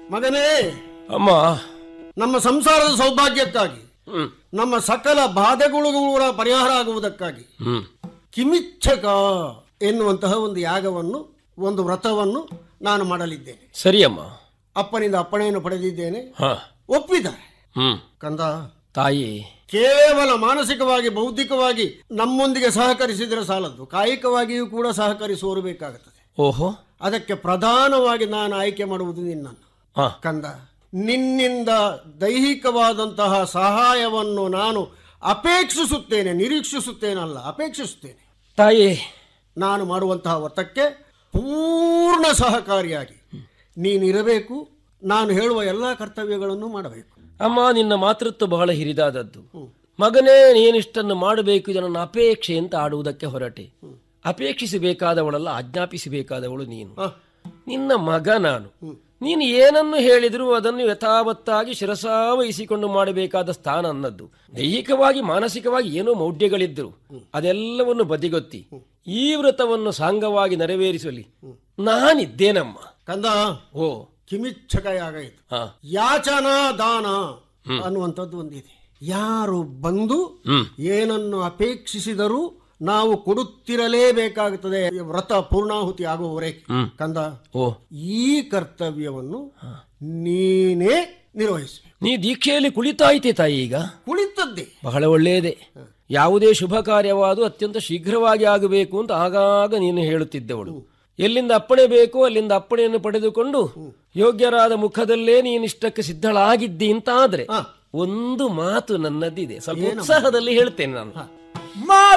ಮಗನೇ ಅಮ್ಮ ನಮ್ಮ ಸಂಸಾರದ ಸೌಭಾಗ್ಯಕ್ಕಾಗಿ ಹ್ಮ್ ನಮ್ಮ ಸಕಲ ಬಾಧೆಗಳು ಕೂಡ ಪರಿಹಾರ ಆಗುವುದಕ್ಕಾಗಿ ಹ್ಮ್ ಕಿಮಿಚ್ಛಕ ಎನ್ನುವಂತಹ ಒಂದು ಯಾಗವನ್ನು ಒಂದು ವ್ರತವನ್ನು ನಾನು ಮಾಡಲಿದ್ದೇನೆ ಸರಿ ಅಮ್ಮ ಅಪ್ಪನಿಂದ ಅಪ್ಪಣೆಯನ್ನು ಪಡೆದಿದ್ದೇನೆ ಹ ಒಪ್ಪಿದ್ದಾರೆ ಹ್ಮ್ ಕಂದ ತಾಯಿ ಕೇವಲ ಮಾನಸಿಕವಾಗಿ ಬೌದ್ಧಿಕವಾಗಿ ನಮ್ಮೊಂದಿಗೆ ಸಹಕರಿಸಿದರೆ ಸಾಲದು ಕಾಯಿಕವಾಗಿಯೂ ಕೂಡ ಸಹಕರಿಸುವರು ಬೇಕಾಗುತ್ತದೆ ಓಹೋ ಅದಕ್ಕೆ ಪ್ರಧಾನವಾಗಿ ನಾನು ಆಯ್ಕೆ ಮಾಡುವುದು ನಿನ್ನನ್ನು ಹ ಕಂದ ನಿನ್ನಿಂದ ದೈಹಿಕವಾದಂತಹ ಸಹಾಯವನ್ನು ನಾನು ಅಪೇಕ್ಷಿಸುತ್ತೇನೆ ನಿರೀಕ್ಷಿಸುತ್ತೇನಲ್ಲ ಅಪೇಕ್ಷಿಸುತ್ತೇನೆ ತಾಯಿ ನಾನು ಮಾಡುವಂತಹ ವ್ರತಕ್ಕೆ ಪೂರ್ಣ ಸಹಕಾರಿಯಾಗಿ ನೀನಿರಬೇಕು ನಾನು ಹೇಳುವ ಎಲ್ಲ ಕರ್ತವ್ಯಗಳನ್ನು ಮಾಡಬೇಕು ಅಮ್ಮ ನಿನ್ನ ಮಾತೃತ್ವ ಬಹಳ ಹಿರಿದಾದದ್ದು ಮಗನೇ ನೀನಿಷ್ಟನ್ನು ಮಾಡಬೇಕು ಇದು ನನ್ನ ಅಪೇಕ್ಷೆ ಅಂತ ಆಡುವುದಕ್ಕೆ ಹೊರಟೆ ಅಪೇಕ್ಷಿಸಬೇಕಾದವಳಲ್ಲ ಆಜ್ಞಾಪಿಸಬೇಕಾದವಳು ನೀನು ಹ, ನಿನ್ನ ಮಗ ನಾನು ನೀನು ಏನನ್ನು ಹೇಳಿದರೂ ಅದನ್ನು ಯಥಾವತ್ತಾಗಿ ಶಿರಸಾವಹಿಸಿಕೊಂಡು ಮಾಡಬೇಕಾದ ಸ್ಥಾನ ಅನ್ನದ್ದು ದೈಹಿಕವಾಗಿ ಮಾನಸಿಕವಾಗಿ ಏನೋ ಮೌಢ್ಯಗಳಿದ್ದರು ಅದೆಲ್ಲವನ್ನು ಬದಿಗೊತ್ತಿ ಈ ವ್ರತವನ್ನು ಸಾಂಗವಾಗಿ ನೆರವೇರಿಸಲಿ ನಾನಿದ್ದೇನಮ್ಮ ಕಂದ ಓ ಕಿಮಿಚ್ಛಕ ಯಾಗ ಇದು ಹಾ ಯಾಚನಾ ದಾನ ಅನ್ನುವಂಥದ್ದು ಒಂದಿದೆ ಯಾರು ಬಂದು ಹ್ಮ್ ಏನನ್ನು ಅಪೇಕ್ಷಿಸಿದರೂ ನಾವು ಕೊಡುತ್ತಿರಲೇಬೇಕಾಗುತ್ತದೆ ವ್ರತ ಪೂರ್ಣಾಹುತಿ ಆಗುವವರೆಗೆ ಹ್ಮ್. ಕಂದ ಓ ಈ ಕರ್ತವ್ಯವನ್ನು ನೀನೇ ನಿರ್ವಹಿಸಬೇಕು ನೀ ದೀಕ್ಷೆಯಲ್ಲಿ ಕುಳಿತಾಯಿತೆ ತಾಯಿ ಈಗ ಕುಳಿತದ್ದೇ ಬಹಳ ಒಳ್ಳೆಯದೇ ಯಾವುದೇ ಶುಭ ಕಾರ್ಯವಾದು ಅತ್ಯಂತ ಶೀಘ್ರವಾಗಿ ಆಗಬೇಕು ಅಂತ ಆಗಾಗ ನೀನು ಹೇಳುತ್ತಿದ್ದವಳು ಎಲ್ಲಿಂದ ಅಪ್ಪಣೆ ಬೇಕೋ ಅಲ್ಲಿಂದ ಅಪ್ಪಣೆಯನ್ನು ಪಡೆದುಕೊಂಡು ಯೋಗ್ಯರಾದ ಮುಖದಲ್ಲೇ ನೀನಿಷ್ಟಕ್ಕೆ ಸಿದ್ಧಳಾಗಿದ್ದಿ ಅಂತ ಆದ್ರೆ ಹ. ಒಂದು ಮಾತು ನನ್ನದಿದೆ ಸ್ವಲ್ಪ ಉತ್ಸಾಹದಲ್ಲಿ ಹೇಳ್ತೇನೆ ನಾನು ಮಾ